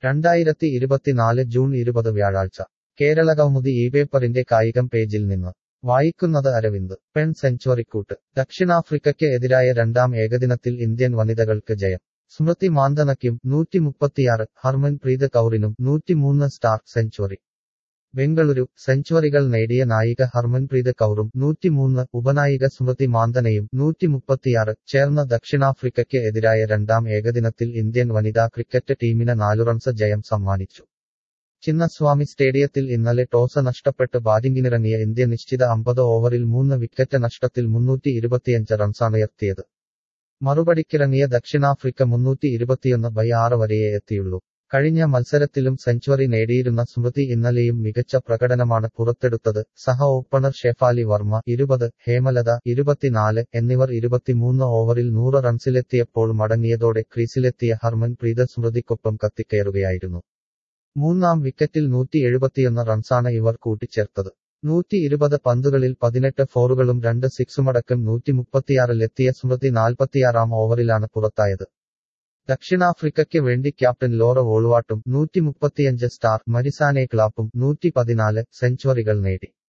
രണ്ടായിരത്തി ഇരുപത്തിനാല് ജൂൺ ഇരുപത് വ്യാഴാഴ്ച കേരളകൗമുദി ഈ പേപ്പറിന്റെ കായികം പേജിൽ നിന്ന് വായിക്കുന്നത് അരവിന്ദ് പെൺ സെഞ്ചുറിക്കൂട്ട് ദക്ഷിണാഫ്രിക്കയ്ക്ക് എതിരായ രണ്ടാം ഏകദിനത്തിൽ ഇന്ത്യൻ വനിതകൾക്ക് ജയം സ്മൃതി മാന്തനയ്ക്കും നൂറ്റിമുപ്പത്തിയാറ് ഹർമൻപ്രീത് കൗറിനും നൂറ്റിമൂന്ന് സ്റ്റാർ സെഞ്ചുറി ബംഗളൂരു സെഞ്ചുറികൾ നേടിയ നായിക ഹർമൻപ്രീത് കൗറും നൂറ്റിമൂന്ന് ഉപനായിക സ്മൃതി മാന്തനയും നൂറ്റിമുപ്പത്തിയാറ് ചേർന്ന ദക്ഷിണാഫ്രിക്കയ്ക്ക് എതിരായ രണ്ടാം ഏകദിനത്തിൽ ഇന്ത്യൻ വനിതാ ക്രിക്കറ്റ് ടീമിന് നാലു റൺസ് ജയം സമ്മാനിച്ചു ചിന്നസ്വാമി സ്റ്റേഡിയത്തിൽ ഇന്നലെ ടോസ് നഷ്ടപ്പെട്ട് ബാറ്റിംഗിനിറങ്ങിയ ഇന്ത്യ നിശ്ചിത അമ്പത് ഓവറിൽ മൂന്ന് വിക്കറ്റ് നഷ്ടത്തിൽ മുന്നൂറ്റി ഇരുപത്തിയഞ്ച് റൺസാണുയർത്തിയത് മറുപടിക്കിറങ്ങിയ ദക്ഷിണാഫ്രിക്ക മുന്നൂറ്റി ഇരുപത്തിയൊന്ന് ബൈ ആറ് വരെയേ എത്തിയുള്ളൂ കഴിഞ്ഞ മത്സരത്തിലും സെഞ്ചുറി നേടിയിരുന്ന സ്മൃതി ഇന്നലെയും മികച്ച പ്രകടനമാണ് പുറത്തെടുത്തത് സഹ ഓപ്പണർ ഷെഫാലി വർമ്മ ഇരുപത് ഹേമലത ഇരുപത്തിനാല് എന്നിവർ ഇരുപത്തിമൂന്ന് ഓവറിൽ നൂറ് റൺസിലെത്തിയപ്പോൾ മടങ്ങിയതോടെ ക്രീസിലെത്തിയ ഹർമൻ പ്രീത് സ്മൃതിക്കൊപ്പം കത്തിക്കയറുകയായിരുന്നു മൂന്നാം വിക്കറ്റിൽ നൂറ്റി എഴുപത്തിയൊന്ന് റൺസാണ് ഇവർ കൂട്ടിച്ചേർത്തത് നൂറ്റി ഇരുപത് പന്തുകളിൽ പതിനെട്ട് ഫോറുകളും രണ്ട് സിക്സുമടക്കം നൂറ്റി മുപ്പത്തിയാറിലെത്തിയ സ്മൃതി നാൽപ്പത്തിയാറാം ഓവറിലാണ് പുറത്തായത് ദക്ഷിണാഫ്രിക്കയ്ക്ക് വേണ്ടി ക്യാപ്റ്റൻ ലോറ വോൾവാട്ടും നൂറ്റി മുപ്പത്തിയഞ്ച് സ്റ്റാർ മരിസാനെ ക്ലാപ്പും നൂറ്റി പതിനാല് സെഞ്ചുറികൾ നേടി